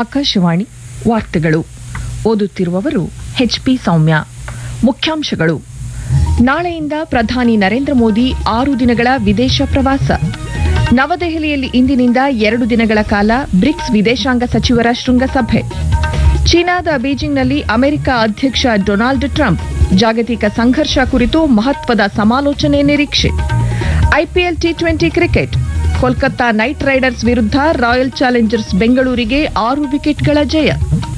ಆಕಾಶವಾಣಿ ವಾರ್ತೆಗಳು ಓದುತ್ತಿರುವವರು ಎಚ್ಪಿ ಸೌಮ್ಯ ಮುಖ್ಯಾಂಶಗಳು ನಾಳೆಯಿಂದ ಪ್ರಧಾನಿ ನರೇಂದ್ರ ಮೋದಿ ಆರು ದಿನಗಳ ವಿದೇಶ ಪ್ರವಾಸ ನವದೆಹಲಿಯಲ್ಲಿ ಇಂದಿನಿಂದ ಎರಡು ದಿನಗಳ ಕಾಲ ಬ್ರಿಕ್ಸ್ ವಿದೇಶಾಂಗ ಸಚಿವರ ಶೃಂಗಸಭೆ ಚೀನಾದ ಬೀಜಿಂಗ್ನಲ್ಲಿ ಅಮೆರಿಕ ಅಧ್ಯಕ್ಷ ಡೊನಾಲ್ಡ್ ಟ್ರಂಪ್ ಜಾಗತಿಕ ಸಂಘರ್ಷ ಕುರಿತು ಮಹತ್ವದ ಸಮಾಲೋಚನೆ ನಿರೀಕ್ಷೆ IPL T twenty cricket Kolkata knight riders ವಿರುದ್ಧ ರಾಯಲ್ ಚಾಲೆಂಜರ್ಸ್ ಬೆಂಗಳೂರಿಗೆ ಆರು ವಿಕೆಟ್ಗಳ ಜಯ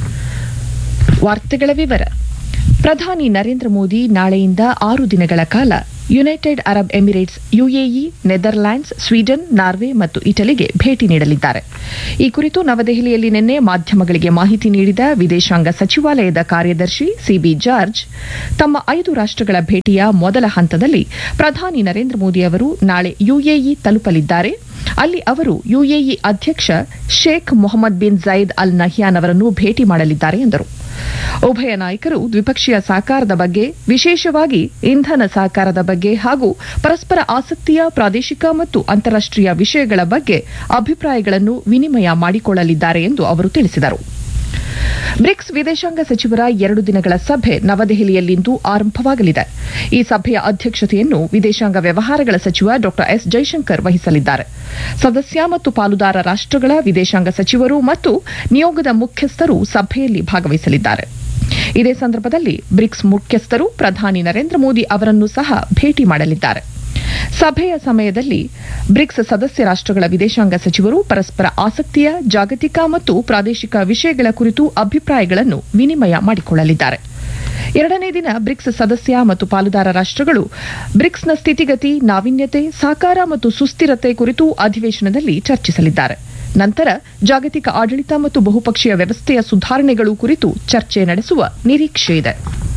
ವಾರ್ತೆಗಳ ವಿವರ ಪ್ರಧಾನಿ ನರೇಂದ್ರ ಮೋದಿ ನಾಳೆಯಿಂದ ಆರು ದಿನಗಳ ಕಾಲ United Arab Emirates UAE Netherlands Sweden Norway ಮತ್ತು ಇಟಲಿಗೆ ಭೇಟಿ ನೀಡಲಿದ್ದಾರೆ ಈ ಕುರಿತು ನವದೆಹಲಿಯಲ್ಲಿ ನಿನ್ನೆ ಮಾಧ್ಯಮಗಳಿಗೆ ಮಾಹಿತಿ ನೀಡಿದ ವಿದೇಶಾಂಗ ಸಚಿವಾಲಯದ ಕಾರ್ಯದರ್ಶಿ ಸಿಬಿ ಜಾರ್ಜ್ ತಮ್ಮ ಐದು ರಾಷ್ಟಗಳ ಭೇಟಿಯ ಮೊದಲ ಹಂತದಲ್ಲಿ ಪ್ರಧಾನಿ ನರೇಂದ್ರ ಮೋದಿ ಅವರು ನಾಳೆ ಯುಎಇ ತಲುಪಲಿದ್ದಾರೆ ಅಲ್ಲಿ ಅವರು ಯುಎಇ ಅಧ್ಯಕ್ಷ Sheikh Mohammed bin zaid Al Nahyan ಅವರನ್ನು ಭೇಟಿ ಮಾಡಲಿದ್ದಾರೆ ಎಂದರು ಉಭಯ ನಾಯಕರು ದ್ವಿಪಕ್ಷೀಯ ಸಹಕಾರದ ಬಗ್ಗೆ ವಿಶೇಷವಾಗಿ ಇಂಧನ ಸಹಕಾರದ ಬಗ್ಗೆ ಹಾಗೂ ಪರಸ್ಪರ ಆಸಕ್ತಿಯ ಪ್ರಾದೇಶಿಕ ಮತ್ತು ಅಂತಾರಾಷ್ಟೀಯ ವಿಷಯಗಳ ಬಗ್ಗೆ ಅಭಿಪ್ರಾಯಗಳನ್ನು ವಿನಿಮಯ ಮಾಡಿಕೊಳ್ಳಲಿದ್ದಾರೆ ಎಂದು ಅವರು ತಿಳಿಸಿದರು ಬ್ರಿಕ್ಸ್ ವಿದೇಶಾಂಗ ಸಚಿವರ ಎರಡು ದಿನಗಳ ಸಭೆ ನವದೆಹಲಿಯಲ್ಲಿಂದು ಆರಂಭವಾಗಲಿದೆ ಈ ಸಭೆಯ ಅಧ್ಯಕ್ಷತೆಯನ್ನು ವಿದೇಶಾಂಗ ವ್ಯವಹಾರಗಳ ಸಚಿವ ಡಾ ಎಸ್ ಜೈಶಂಕರ್ ವಹಿಸಲಿದ್ದಾರೆ ಸದಸ್ಯ ಮತ್ತು ಪಾಲುದಾರ ರಾಷ್ಟಗಳ ವಿದೇಶಾಂಗ ಸಚಿವರು ಮತ್ತು ನಿಯೋಗದ ಮುಖ್ಯಸ್ಥರು ಸಭೆಯಲ್ಲಿ ಭಾಗವಹಿಸಲಿದ್ದಾರೆ ಇದೇ ಸಂದರ್ಭದಲ್ಲಿ ಬ್ರಿಕ್ಸ್ ಮುಖ್ಯಸ್ಥರು ಪ್ರಧಾನಿ ನರೇಂದ್ರ ಮೋದಿ ಅವರನ್ನು ಸಹ ಭೇಟಿ ಮಾಡಲಿದ್ದಾರೆ ಸಭೆಯ ಸಮಯದಲ್ಲಿ ಬ್ರಿಕ್ಸ್ ಸದಸ್ಯ ರಾಷ್ಟಗಳ ವಿದೇಶಾಂಗ ಸಚಿವರು ಪರಸ್ಪರ ಆಸಕ್ತಿಯ ಜಾಗತಿಕ ಮತ್ತು ಪ್ರಾದೇಶಿಕ ವಿಷಯಗಳ ಕುರಿತು ಅಭಿಪ್ರಾಯಗಳನ್ನು ವಿನಿಮಯ ಮಾಡಿಕೊಳ್ಳಲಿದ್ದಾರೆ ಎರಡನೇ ದಿನ ಬ್ರಿಕ್ಸ್ ಸದಸ್ಯ ಮತ್ತು ಪಾಲುದಾರ ರಾಷ್ಟಗಳು ಬ್ರಿಕ್ಸ್ನ ಸ್ಥಿತಿಗತಿ ನಾವೀನ್ಯತೆ ಸಹಕಾರ ಮತ್ತು ಸುಸ್ಥಿರತೆ ಕುರಿತು ಅಧಿವೇಶನದಲ್ಲಿ ಚರ್ಚಿಸಲಿದ್ದಾರೆ ನಂತರ ಜಾಗತಿಕ ಆಡಳಿತ ಮತ್ತು ಬಹುಪಕ್ಷೀಯ ವ್ಯವಸ್ಥೆಯ ಸುಧಾರಣೆಗಳು ಕುರಿತು ಚರ್ಚೆ ನಡೆಸುವ ನಿರೀಕ್ಷೆಯಿದೆ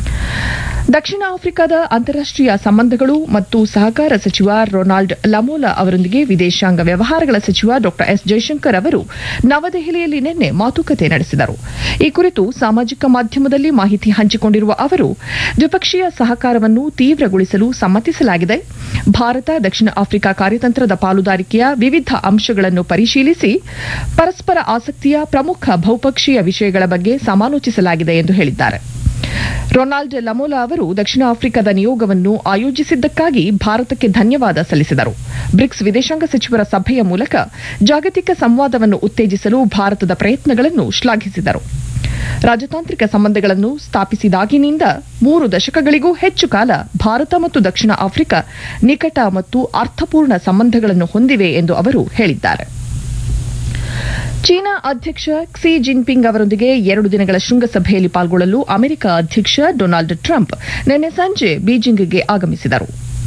ದಕ್ಷಿಣ ಆಫ್ರಿಕಾದ ಅಂತಾರಾಷ್ಟೀಯ ಸಂಬಂಧಗಳು ಮತ್ತು ಸಹಕಾರ ಸಚಿವ ರೊನಾಲ್ಡ್ ಲಮೋಲಾ ಅವರೊಂದಿಗೆ ವಿದೇಶಾಂಗ ವ್ಯವಹಾರಗಳ ಸಚಿವ ಡಾ ಎಸ್ ಜೈಶಂಕರ್ ಅವರು ನವದೆಹಲಿಯಲ್ಲಿ ನಿನ್ನೆ ಮಾತುಕತೆ ನಡೆಸಿದರು ಈ ಕುರಿತು ಸಾಮಾಜಿಕ ಮಾಧ್ಯಮದಲ್ಲಿ ಮಾಹಿತಿ ಹಂಚಿಕೊಂಡಿರುವ ಅವರು ದ್ವಿಪಕ್ಷೀಯ ಸಹಕಾರವನ್ನು ತೀವ್ರಗೊಳಿಸಲು ಸಮ್ಮತಿಸಲಾಗಿದೆ ಭಾರತ ದಕ್ಷಿಣ ಆಫ್ರಿಕಾ ಕಾರ್ಯತಂತ್ರದ ಪಾಲುದಾರಿಕೆಯ ವಿವಿಧ ಅಂಶಗಳನ್ನು ಪರಿಶೀಲಿಸಿ ಪರಸ್ಪರ ಆಸಕ್ತಿಯ ಪ್ರಮುಖ ಬಹುಪಕ್ಷೀಯ ವಿಷಯಗಳ ಬಗ್ಗೆ ಸಮಾಲೋಚಿಸಲಾಗಿದೆ ಎಂದು ಹೇಳಿದ್ದಾರೆ ರೊನಾಲ್ಡ್ ಲಮೋಲಾ ಅವರು ದಕ್ಷಿಣ ಆಫ್ರಿಕಾದ ನಿಯೋಗವನ್ನು ಆಯೋಜಿಸಿದ್ದಕ್ಕಾಗಿ ಭಾರತಕ್ಕೆ ಧನ್ಯವಾದ ಸಲ್ಲಿಸಿದರು ಬ್ರಿಕ್ಸ್ ವಿದೇಶಾಂಗ ಸಚಿವರ ಸಭೆಯ ಮೂಲಕ ಜಾಗತಿಕ ಸಂವಾದವನ್ನು ಉತ್ತೇಜಿಸಲು ಭಾರತದ ಪ್ರಯತ್ನಗಳನ್ನು ಶ್ಲಾಘಿಸಿದರು ರಾಜತಾಂತ್ರಿಕ ಸಂಬಂಧಗಳನ್ನು ಸ್ಥಾಪಿಸಿದಾಗಿನಿಂದ ಮೂರು ದಶಕಗಳಿಗೂ ಹೆಚ್ಚು ಕಾಲ ಭಾರತ ಮತ್ತು ದಕ್ಷಿಣ ಆಫ್ರಿಕಾ ನಿಕಟ ಮತ್ತು ಅರ್ಥಪೂರ್ಣ ಸಂಬಂಧಗಳನ್ನು ಹೊಂದಿವೆ ಎಂದು ಅವರು ಹೇಳಿದ್ದಾರೆ ಚೀನಾ ಅಧ್ಯಕ್ಷ ಕ್ಸಿ ಜಿನ್ಪಿಂಗ್ ಅವರೊಂದಿಗೆ ಎರಡು ದಿನಗಳ ಶೃಂಗಸಭೆಯಲ್ಲಿ ಪಾಲ್ಗೊಳ್ಳಲು ಅಮೆರಿಕ ಅಧ್ಯಕ್ಷ ಡೊನಾಲ್ಡ್ ಟ್ರಂಪ್ ನಿನ್ನೆ ಸಂಜೆ ಬೀಜಿಂಗ್ಗೆ ಆಗಮಿಸಿದರು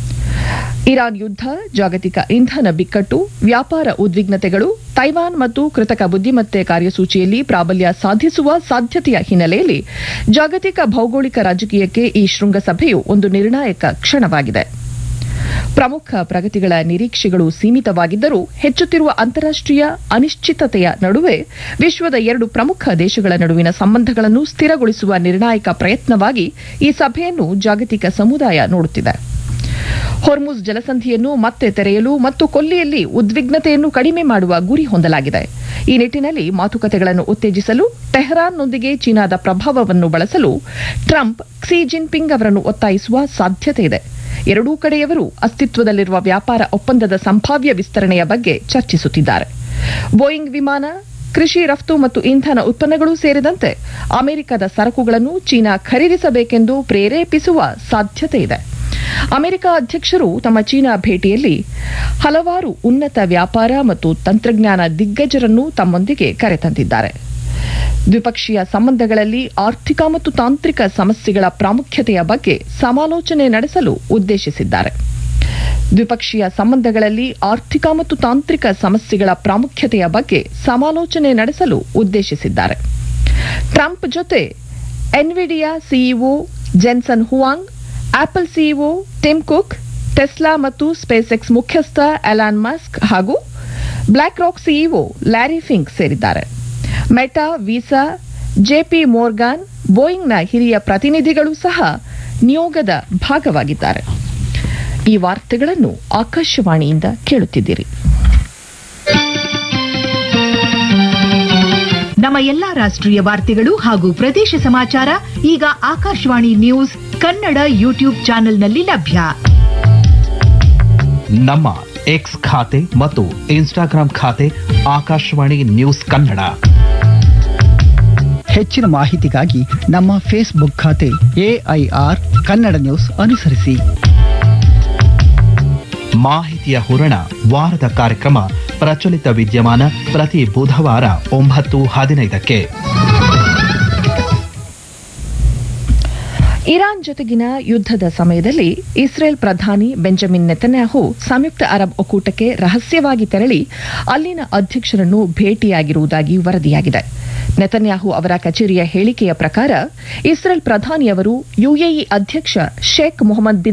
ಇರಾನ್ ಯುದ್ಧ ಜಾಗತಿಕ ಇಂಧನ ಬಿಕ್ಕಟ್ಟು ವ್ಯಾಪಾರ ಉದ್ವಿಗ್ನತೆಗಳು ತೈವಾನ್ ಮತ್ತು ಕೃತಕ ಬುದ್ದಿಮತ್ತೆ ಕಾರ್ಯಸೂಚಿಯಲ್ಲಿ ಪ್ರಾಬಲ್ಯ ಸಾಧಿಸುವ ಸಾಧ್ಯತೆಯ ಹಿನ್ನೆಲೆಯಲ್ಲಿ ಜಾಗತಿಕ ಭೌಗೋಳಿಕ ರಾಜಕೀಯಕ್ಕೆ ಈ ಶೃಂಗಸಭೆಯು ಒಂದು ನಿರ್ಣಾಯಕ ಕ್ಷಣವಾಗಿದೆ ಪ್ರಮುಖ ಪ್ರಗತಿಗಳ ನಿರೀಕ್ಷೆಗಳು ಸೀಮಿತವಾಗಿದ್ದರೂ ಹೆಚ್ಚುತ್ತಿರುವ ಅಂತಾರಾಷ್ಟೀಯ ಅನಿಶ್ಚಿತತೆಯ ನಡುವೆ ವಿಶ್ವದ ಎರಡು ಪ್ರಮುಖ ದೇಶಗಳ ನಡುವಿನ ಸಂಬಂಧಗಳನ್ನು ಸ್ಥಿರಗೊಳಿಸುವ ನಿರ್ಣಾಯಕ ಪ್ರಯತ್ನವಾಗಿ ಈ ಸಭೆಯನ್ನು ಜಾಗತಿಕ ಸಮುದಾಯ ನೋಡುತ್ತಿದೆ ಹೊರ್ಮುಜ್ ಜಲಸಂಧಿಯನ್ನು ಮತ್ತೆ ತೆರೆಯಲು ಮತ್ತು ಕೊಲ್ಲಿಯಲ್ಲಿ ಉದ್ವಿಗ್ನತೆಯನ್ನು ಕಡಿಮೆ ಮಾಡುವ ಗುರಿ ಹೊಂದಲಾಗಿದೆ ಈ ನಿಟ್ಟಿನಲ್ಲಿ ಮಾತುಕತೆಗಳನ್ನು ಉತ್ತೇಜಿಸಲು ಟೆಹರಾನ್ನೊಂದಿಗೆ ಚೀನಾದ ಪ್ರಭಾವವನ್ನು ಬಳಸಲು ಟ್ರಂಪ್ ಕ್ಸಿ ಜಿನ್ಪಿಂಗ್ ಅವರನ್ನು ಒತ್ತಾಯಿಸುವ ಸಾಧ್ಯತೆ ಇದೆ ಎರಡೂ ಕಡೆಯವರು ಅಸ್ತಿತ್ವದಲ್ಲಿರುವ ವ್ಯಾಪಾರ ಒಪ್ಪಂದದ ಸಂಭಾವ್ಯ ವಿಸ್ತರಣೆಯ ಬಗ್ಗೆ ಚರ್ಚಿಸುತ್ತಿದ್ದಾರೆ ಬೋಯಿಂಗ್ ವಿಮಾನ ಕೃಷಿ ರಫ್ತು ಮತ್ತು ಇಂಧನ ಉತ್ಪನ್ನಗಳು ಸೇರಿದಂತೆ ಅಮೆರಿಕದ ಸರಕುಗಳನ್ನು ಚೀನಾ ಖರೀದಿಸಬೇಕೆಂದು ಪ್ರೇರೇಪಿಸುವ ಸಾಧ್ಯತೆ ಇದೆ ಅಮೆರಿಕ ಅಧ್ಯಕ್ಷರು ತಮ್ಮ ಚೀನಾ ಭೇಟಿಯಲ್ಲಿ ಹಲವಾರು ಉನ್ನತ ವ್ಯಾಪಾರ ಮತ್ತು ತಂತ್ರಜ್ಞಾನ ದಿಗ್ಗಜರನ್ನು ತಮ್ಮೊಂದಿಗೆ ಕರೆತಂದಿದ್ದಾರೆ ದ್ವಿಪಕ್ಷೀಯ ಸಂಬಂಧಗಳಲ್ಲಿ ಆರ್ಥಿಕ ಮತ್ತು ತಾಂತ್ರಿಕ ಸಮಸ್ಯೆಗಳ ಪ್ರಾಮುಖ್ಯತೆಯ ಬಗ್ಗೆ ಸಮಾಲೋಚನೆ ನಡೆಸಲು ಉದ್ದೇಶಿಸಿದ್ದಾರೆ ದ್ವಿಪಕ್ಷೀಯ ಸಂಬಂಧಗಳಲ್ಲಿ ಆರ್ಥಿಕ ಮತ್ತು ತಾಂತ್ರಿಕ ಸಮಸ್ಯೆಗಳ ಪ್ರಾಮುಖ್ಯತೆಯ ಬಗ್ಗೆ ಸಮಾಲೋಚನೆ ನಡೆಸಲು ಉದ್ದೇಶಿಸಿದ್ದಾರೆ ಟ್ರಂಪ್ ಜೊತೆ Nvidia CEO Jensen Huang Apple CEO Tim Cook Tesla ಮತ್ತು ಸ್ಪೇಸ್ ಎಕ್ಸ್ ಮುಖ್ಯಸ್ಥ ಎಲಾನ್ ಮಸ್ಕ್ ಹಾಗೂ BlackRock CEO Larry Fink ಸೇರಿದ್ದಾರೆ ಮೆಟಾ ವೀಸಾ ಜೆಪಿ ಮೋರ್ಗಾನ್ ಬೋಯಿಂಗ್ನ ಹಿರಿಯ ಪ್ರತಿನಿಧಿಗಳು ಸಹ ನಿಯೋಗದ ಭಾಗವಾಗಿದ್ದಾರೆ ಈ ವಾರ್ತೆಗಳನ್ನು ಆಕಾಶವಾಣಿಯಿಂದ ಕೇಳುತ್ತಿದ್ದೀರಿ ನಮ್ಮ ಎಲ್ಲಾ ರಾಷ್ಟ್ರೀಯ ವಾರ್ತೆಗಳು ಹಾಗೂ ಪ್ರದೇಶ ಸಮಾಚಾರ ಈಗ ಆಕಾಶವಾಣಿ ನ್ಯೂಸ್ ಕನ್ನಡ ಯೂಟ್ಯೂಬ್ ಚಾನೆಲ್ನಲ್ಲಿ ಲಭ್ಯ ನಮ್ಮ ಎಕ್ಸ್ ಖಾತೆ ಮತ್ತು ಇನ್ಸ್ಟಾಗ್ರಾಂ ಖಾತೆ ಆಕಾಶವಾಣಿ ನ್ಯೂಸ್ ಕನ್ನಡ ಹೆಚ್ಚಿನ ಮಾಹಿತಿಗಾಗಿ ನಮ್ಮ ಫೇಸ್ಬುಕ್ ಖಾತೆ ಎಐಆರ್ ಕನ್ನಡ ನ್ಯೂಸ್ ಅನುಸರಿಸಿ ಮಾಹಿತಿಯ ಹೂರಣ ವಾರದ ಕಾರ್ಯಕ್ರಮ ಪ್ರಚಲಿತ ವಿದ್ಯಮಾನ ಪ್ರತಿ ಬುಧವಾರ ಒಂಬತ್ತು ಹದಿನೈದಕ್ಕೆ ಇರಾನ್ ಜೊತೆಗಿನ ಯುದ್ಧದ ಸಮಯದಲ್ಲಿ ಇಸ್ರೇಲ್ ಪ್ರಧಾನಿ ಬೆಂಜಮಿನ್ ನೆತನ್ಯಾಹು ಸಂಯುಕ್ತ ಅರಬ್ ಒಕ್ಕೂಟಕ್ಕೆ ರಹಸ್ಯವಾಗಿ ತೆರಳಿ ಅಲ್ಲಿನ ಅಧ್ಯಕ್ಷರನ್ನು ಭೇಟಿಯಾಗಿರುವುದಾಗಿ ವರದಿಯಾಗಿದೆ ನೆತನ್ಯಾಹು ಅವರ ಕಚೇರಿಯ ಹೇಳಿಕೆಯ ಪ್ರಕಾರ ಇಸ್ರೇಲ್ ಪ್ರಧಾನಿಯವರು ಯುಎಇ ಅಧ್ಯಕ್ಷ ಶೇಖ್ ಮೊಹಮ್ಮದ್ ಬಿನ್